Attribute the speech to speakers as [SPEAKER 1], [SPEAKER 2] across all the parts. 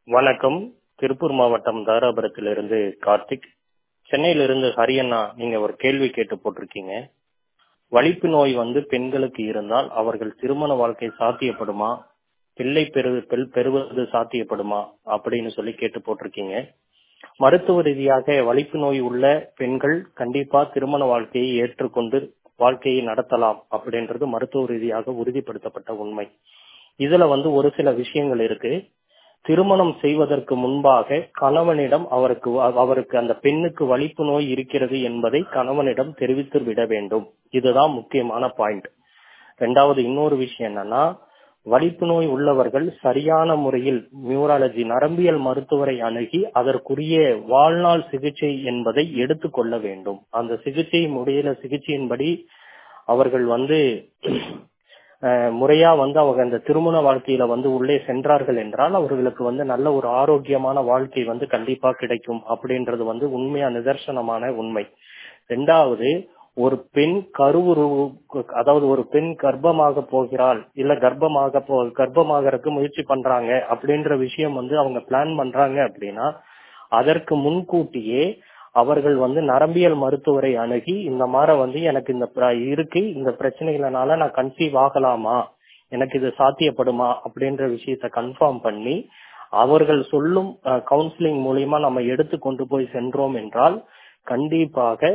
[SPEAKER 1] வணக்கம் திருப்பூர் மாவட்டம் தாராபுரத்திலிருந்து கார்த்திக் சென்னையிலிருந்து ஹரியண்ணா நீங்க ஒரு கேள்வி கேட்டு போட்டிருக்கீங்க வலிப்பு நோய் வந்து பெண்களுக்கு இருந்தால் அவர்கள் திருமண வாழ்க்கை சாத்தியப்படுமா பிள்ளை பெறு பெல் பெறுவது சாத்தியப்படுமா அப்படின்னு சொல்லி கேட்டு போட்டிருக்கீங்க மருத்துவ ரீதியாக வலிப்பு நோய் உள்ள பெண்கள் கண்டிப்பா திருமண வாழ்க்கையை ஏற்றுக்கொண்டு வாழ்க்கையை நடத்தலாம் அப்படின்றது மருத்துவ ரீதியாக உறுதிப்படுத்தப்பட்ட உண்மை இதுல வந்து ஒரு சில விஷயங்கள் இருக்கு திருமணம் செய்வதற்கு முன்பாக கணவனிடம் அவருக்கு அவருக்கு அந்த பெண்ணுக்கு வலிப்பு நோய் இருக்கிறது என்பதை கணவனிடம் தெரிவித்து விட வேண்டும் இதுதான் முக்கியமான பாயிண்ட் ரெண்டாவது இன்னொரு விஷயம் என்னன்னா வலிப்பு நோய் உள்ளவர்கள் சரியான முறையில் நியூராலஜி நரம்பியல் மருத்துவரை அணுகி அதற்குரிய வாழ்நாள் சிகிச்சை என்பதை எடுத்துக்கொள்ள வேண்டும் அந்த சிகிச்சை முறையில சிகிச்சையின்படி அவர்கள் வந்து முறையா வந்து அவங்க அந்த திருமண வாழ்க்கையில வந்து உள்ளே சென்றார்கள் என்றால் அவர்களுக்கு வந்து நல்ல ஒரு ஆரோக்கியமான வாழ்க்கை வந்து கண்டிப்பா கிடைக்கும் அப்படின்றது வந்து உண்மையா நிதர்சனமான உண்மை ரெண்டாவது ஒரு பெண் கருவுரு அதாவது ஒரு பெண் கர்ப்பமாக போகிறாள் இல்ல கர்ப்பமாக போ கர்ப்பமாகறதுக்கு முயற்சி பண்றாங்க அப்படின்ற விஷயம் வந்து அவங்க பிளான் பண்றாங்க அப்படின்னா அதற்கு முன்கூட்டியே அவர்கள் வந்து நரம்பியல் மருத்துவரை அணுகி இந்த மாதிரி வந்து எனக்கு இந்த இருக்கு இந்த பிரச்சனைகளனால நான் கன்சீவ் ஆகலாமா எனக்கு இது சாத்தியப்படுமா அப்படின்ற விஷயத்த கன்ஃபார்ம் பண்ணி அவர்கள் சொல்லும் கவுன்சிலிங் மூலியமா நம்ம எடுத்து கொண்டு போய் சென்றோம் என்றால் கண்டிப்பாக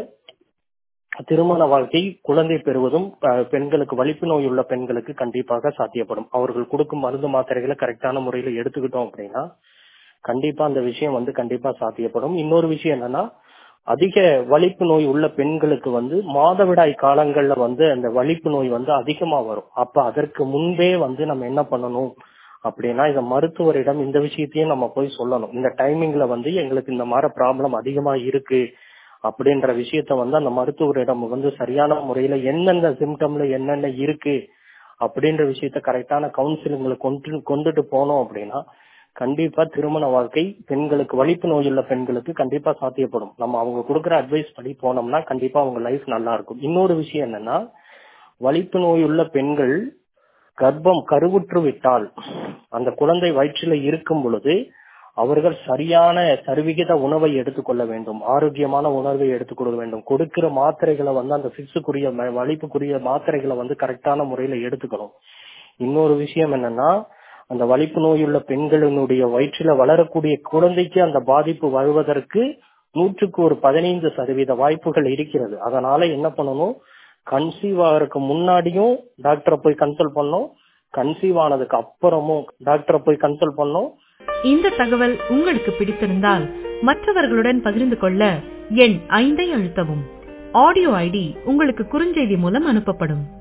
[SPEAKER 1] திருமண வாழ்க்கை குழந்தை பெறுவதும் பெண்களுக்கு வலிப்பு நோய் உள்ள பெண்களுக்கு கண்டிப்பாக சாத்தியப்படும் அவர்கள் கொடுக்கும் மருந்து மாத்திரைகளை கரெக்டான முறையில எடுத்துக்கிட்டோம் அப்படின்னா கண்டிப்பா அந்த விஷயம் வந்து கண்டிப்பா சாத்தியப்படும் இன்னொரு விஷயம் என்னன்னா அதிக வலிப்பு நோய் உள்ள பெண்களுக்கு வந்து மாதவிடாய் காலங்கள்ல வந்து அந்த வலிப்பு நோய் வந்து அதிகமா வரும் அப்ப அதற்கு முன்பே வந்து நம்ம என்ன பண்ணணும் அப்படின்னா இந்த மருத்துவரிடம் இந்த விஷயத்தையும் நம்ம போய் சொல்லணும் இந்த டைமிங்ல வந்து எங்களுக்கு இந்த மாதிரி ப்ராப்ளம் அதிகமா இருக்கு அப்படின்ற விஷயத்த வந்து அந்த மருத்துவரிடம் வந்து சரியான முறையில எந்தெந்த சிம்டம்ல என்னென்ன இருக்கு அப்படின்ற விஷயத்த கரெக்டான கவுன்சிலிங்ல கொண்டு கொண்டுட்டு போனோம் அப்படின்னா கண்டிப்பா திருமண வாழ்க்கை பெண்களுக்கு வலிப்பு நோயுள்ள பெண்களுக்கு கண்டிப்பா சாத்தியப்படும் நம்ம அவங்க கொடுக்குற அட்வைஸ் படி போனோம்னா கண்டிப்பா அவங்க லைஃப் நல்லா இருக்கும் இன்னொரு விஷயம் என்னன்னா வலிப்பு நோயுள்ள பெண்கள் கர்ப்பம் கருவுற்று விட்டால் அந்த குழந்தை வயிற்றில இருக்கும் பொழுது அவர்கள் சரியான சரிவிகித உணவை எடுத்துக்கொள்ள வேண்டும் ஆரோக்கியமான உணர்வை எடுத்துக்கொள்ள வேண்டும் கொடுக்கிற மாத்திரைகளை வந்து அந்த பிக்ஸுக்குரிய வலிப்புக்குரிய மாத்திரைகளை வந்து கரெக்டான முறையில எடுத்துக்கணும் இன்னொரு விஷயம் என்னன்னா அந்த வலிப்பு நோயுள்ள பெண்களினுடைய வயிற்றில வளரக்கூடிய குழந்தைக்கு அந்த பாதிப்பு வருவதற்கு நூற்றுக்கு ஒரு பதினைந்து சதவீத வாய்ப்புகள் இருக்கிறது அதனால என்ன பண்ணணும் கன்சீவ் ஆகிறதுக்கு முன்னாடியும் டாக்டரை போய் கன்சல்ட் பண்ணோம் கன்சீவ் ஆனதுக்கு அப்புறமும் டாக்டரை போய் கன்சல்ட் பண்ணோம்
[SPEAKER 2] இந்த தகவல் உங்களுக்கு பிடித்திருந்தால் மற்றவர்களுடன் பகிர்ந்து கொள்ள எண் ஐந்தை அழுத்தவும் ஆடியோ ஐடி உங்களுக்கு குறுஞ்செய்தி மூலம் அனுப்பப்படும்